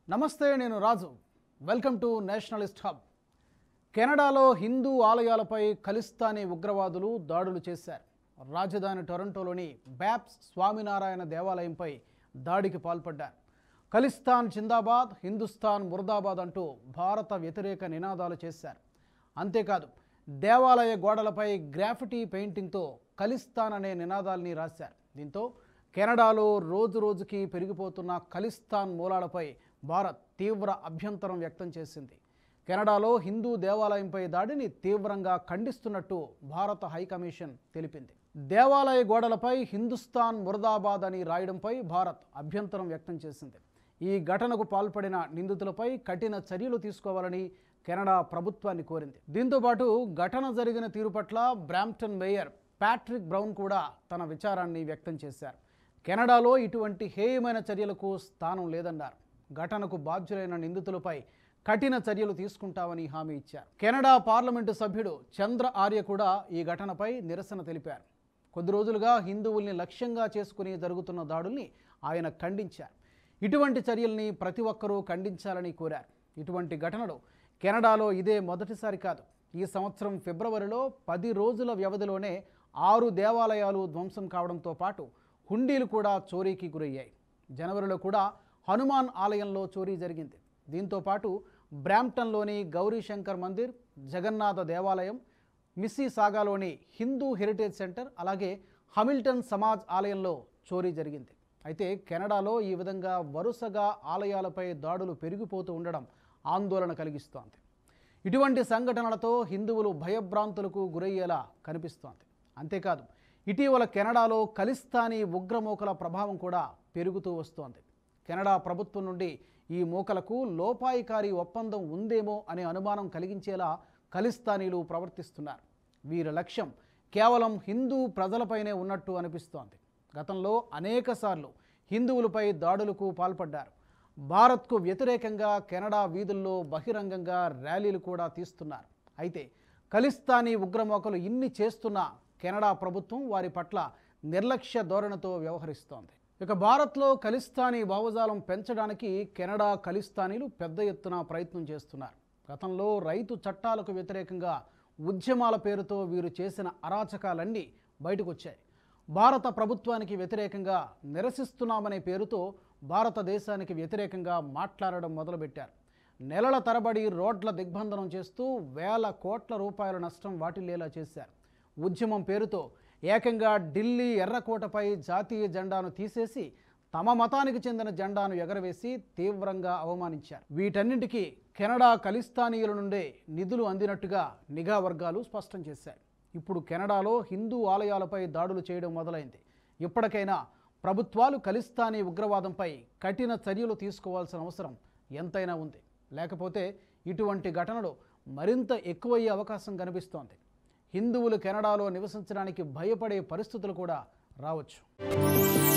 నమస్తే నేను Raju welcome to nationalist hub కెనడాలో హిందూ ఆలయాలపై ఖలిస్తానీ ఉగ్రవాదులు దాడులు చేశారు రాజధాని టొరంటోలోని బ్యాప్స్ స్వామినారాయణ దేవాలయంపై దాడికి పాల్పడ్డారు ఖలిస్తాన్ జిందాబాద్ హిందుస్థాన్ ముర్దాబాద్ అంటూ భారత వ్యతిరేక నినాదాలు చేశారు అంతేకాదు దేవాలయ గోడలపై గ్రాఫిటీ పెయింటింగ్తో ఖలిస్తాన్ అనే నినాదాల్ని రాశారు దీంతో కెనడాలో రోజు రోజుకి పెరిగిపోతున్న ఖలిస్తాన్ మూలాలపై భారత్ తీవ్ర అభ్యంతరం వ్యక్తం చేసింది కెనడాలో హిందూ దేవాలయంపై దాడిని తీవ్రంగా ఖండిస్తున్నట్టు భారత హైకమిషన్ తెలిపింది దేవాలయ గోడలపై హిందుస్థాన్ మురదాబాద్ అని రాయడంపై భారత్ అభ్యంతరం వ్యక్తం చేసింది ఈ ఘటనకు పాల్పడిన నిందితులపై కఠిన చర్యలు తీసుకోవాలని కెనడా ప్రభుత్వాన్ని కోరింది దీంతోపాటు ఘటన జరిగిన తీరు పట్ల బ్రాంప్టన్ మేయర్ ప్యాట్రిక్ బ్రౌన్ కూడా తన విచారాన్ని వ్యక్తం చేశారు కెనడాలో ఇటువంటి హేయమైన చర్యలకు స్థానం లేదన్నారు ఘటనకు బాధ్యులైన నిందితులపై కఠిన చర్యలు తీసుకుంటామని హామీ ఇచ్చారు కెనడా పార్లమెంటు సభ్యుడు చంద్ర ఆర్య కూడా ఈ ఘటనపై నిరసన తెలిపారు కొద్ది రోజులుగా హిందువుల్ని లక్ష్యంగా చేసుకుని జరుగుతున్న దాడుల్ని ఆయన ఖండించారు ఇటువంటి చర్యల్ని ప్రతి ఒక్కరూ ఖండించాలని కోరారు ఇటువంటి ఘటనలు కెనడాలో ఇదే మొదటిసారి కాదు ఈ సంవత్సరం ఫిబ్రవరిలో పది రోజుల వ్యవధిలోనే ఆరు దేవాలయాలు ధ్వంసం కావడంతో పాటు హుండీలు కూడా చోరీకి గురయ్యాయి జనవరిలో కూడా హనుమాన్ ఆలయంలో చోరీ జరిగింది దీంతో పాటు బ్రాంప్టన్లోని గౌరీశంకర్ మందిర్ జగన్నాథ దేవాలయం మిస్సీసాగాలోని హిందూ హెరిటేజ్ సెంటర్ అలాగే హమిల్టన్ సమాజ్ ఆలయంలో చోరీ జరిగింది అయితే కెనడాలో ఈ విధంగా వరుసగా ఆలయాలపై దాడులు పెరిగిపోతూ ఉండడం ఆందోళన కలిగిస్తోంది ఇటువంటి సంఘటనలతో హిందువులు భయభ్రాంతులకు గురయ్యేలా కనిపిస్తోంది అంతేకాదు ఇటీవల కెనడాలో ఖలిస్తానీ ఉగ్రమూకల ప్రభావం కూడా పెరుగుతూ వస్తోంది కెనడా ప్రభుత్వం నుండి ఈ మూకలకు లోపాయికారి ఒప్పందం ఉందేమో అనే అనుమానం కలిగించేలా ఖలిస్తానీలు ప్రవర్తిస్తున్నారు వీరి లక్ష్యం కేవలం హిందూ ప్రజలపైనే ఉన్నట్టు అనిపిస్తోంది గతంలో అనేకసార్లు హిందువులపై దాడులకు పాల్పడ్డారు భారత్కు వ్యతిరేకంగా కెనడా వీధుల్లో బహిరంగంగా ర్యాలీలు కూడా తీస్తున్నారు అయితే ఖలిస్తానీ ఉగ్రమోకలు ఇన్ని చేస్తున్నా కెనడా ప్రభుత్వం వారి పట్ల నిర్లక్ష్య ధోరణితో వ్యవహరిస్తోంది ఇక భారత్లో ఖలిస్తానీ భావజాలం పెంచడానికి కెనడా ఖలిస్తానీలు పెద్ద ఎత్తున ప్రయత్నం చేస్తున్నారు గతంలో రైతు చట్టాలకు వ్యతిరేకంగా ఉద్యమాల పేరుతో వీరు చేసిన అరాచకాలన్నీ బయటకు వచ్చాయి భారత ప్రభుత్వానికి వ్యతిరేకంగా నిరసిస్తున్నామనే పేరుతో భారతదేశానికి వ్యతిరేకంగా మాట్లాడడం మొదలుపెట్టారు నెలల తరబడి రోడ్ల దిగ్బంధనం చేస్తూ వేల కోట్ల రూపాయల నష్టం వాటిల్లేలా చేశారు ఉద్యమం పేరుతో ఏకంగా ఢిల్లీ ఎర్రకోటపై జాతీయ జెండాను తీసేసి తమ మతానికి చెందిన జెండాను ఎగరవేసి తీవ్రంగా అవమానించారు వీటన్నింటికీ కెనడా ఖలిస్తానీయుల నుండే నిధులు అందినట్టుగా నిఘా వర్గాలు స్పష్టం చేశాయి ఇప్పుడు కెనడాలో హిందూ ఆలయాలపై దాడులు చేయడం మొదలైంది ఇప్పటికైనా ప్రభుత్వాలు ఖలిస్తానీ ఉగ్రవాదంపై కఠిన చర్యలు తీసుకోవాల్సిన అవసరం ఎంతైనా ఉంది లేకపోతే ఇటువంటి ఘటనలు మరింత ఎక్కువయ్యే అవకాశం కనిపిస్తోంది హిందువులు కెనడాలో నివసించడానికి భయపడే పరిస్థితులు కూడా రావచ్చు